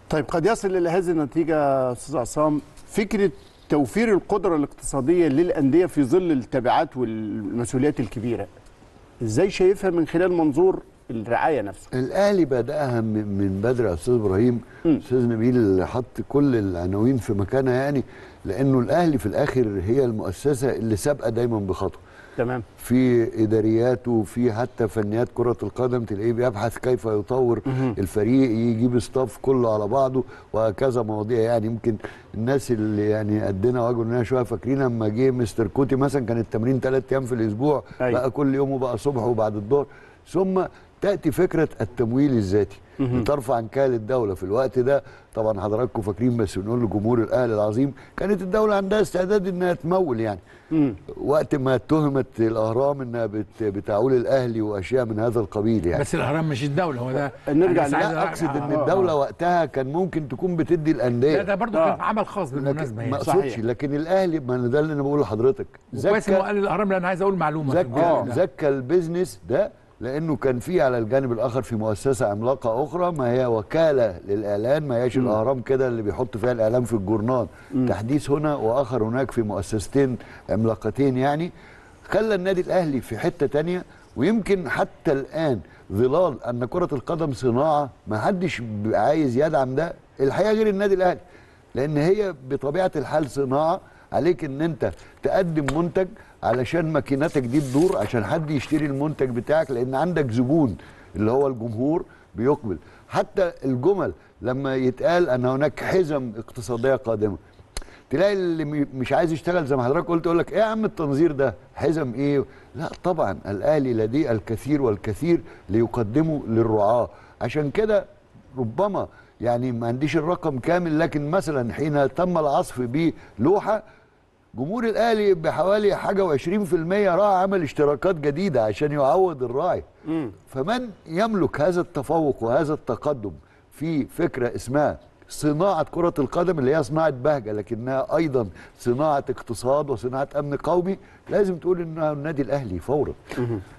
طيب قد يصل الى هذه النتيجه استاذ عصام فكره توفير القدره الاقتصاديه للانديه في ظل التبعات والمسؤوليات الكبيره ازاي شايفها من خلال منظور الرعايه نفسه الاهلي بداها من من بدري يا استاذ ابراهيم استاذ نبيل حط كل العناوين في مكانها يعني لانه الاهلي في الاخر هي المؤسسه اللي سابقه دايما بخطوه تمام في ادارياته في حتى فنيات كره القدم تلاقيه بيبحث كيف يطور الفريق يجيب ستاف كله على بعضه وهكذا مواضيع يعني يمكن الناس اللي يعني قدنا واجهوا انها شويه فاكرين لما جه مستر كوتي مثلا كان التمرين ثلاث ايام في الاسبوع أيوة. بقى كل يوم وبقى صبح وبعد الظهر ثم تاتي فكره التمويل الذاتي لترفع عن كاهل الدوله في الوقت ده طبعا حضراتكم فاكرين بس بنقول لجمهور الاهلي العظيم كانت الدوله عندها استعداد انها تمول يعني وقت ما اتهمت الاهرام انها بت بتعول الاهلي واشياء من هذا القبيل يعني بس الاهرام مش الدوله هو ده نرجع أنا بس عايز لا اقصد ان آه، الدوله وقتها كان ممكن تكون بتدي الانديه لا ده برضه آه. كان عمل خاص بالمناسبه لكن ما يعني اقصدش صحيح. لكن الاهلي ما أنا ده اللي انا بقوله لحضرتك كويس انه قال الاهرام لان عايز اقول معلومه في زكى الجانب ده. زكى البيزنس ده لانه كان في على الجانب الاخر في مؤسسه عملاقه اخرى ما هي وكاله للاعلان ما هياش الاهرام كده اللي بيحط فيها الاعلام في الجورنال تحديث هنا واخر هناك في مؤسستين عملاقتين يعني خلى النادي الاهلي في حته تانية ويمكن حتى الان ظلال ان كره القدم صناعه ما حدش بيبقى عايز يدعم ده الحقيقه غير النادي الاهلي لان هي بطبيعه الحال صناعه عليك ان انت تقدم منتج علشان ماكينتك دي تدور عشان حد يشتري المنتج بتاعك لان عندك زبون اللي هو الجمهور بيقبل حتى الجمل لما يتقال ان هناك حزم اقتصاديه قادمه تلاقي اللي م- مش عايز يشتغل زي ما حضرتك قلت يقول لك ايه يا عم التنظير ده حزم ايه لا طبعا الاهلي لديه الكثير والكثير ليقدمه للرعاه عشان كده ربما يعني ما عنديش الرقم كامل لكن مثلا حين تم العصف بلوحه جمهور الاهلي بحوالي حاجه و20% راح عمل اشتراكات جديده عشان يعوض الراعي فمن يملك هذا التفوق وهذا التقدم في فكره اسمها صناعه كره القدم اللي هي صناعه بهجه لكنها ايضا صناعه اقتصاد وصناعه امن قومي لازم تقول انها النادي الاهلي فورا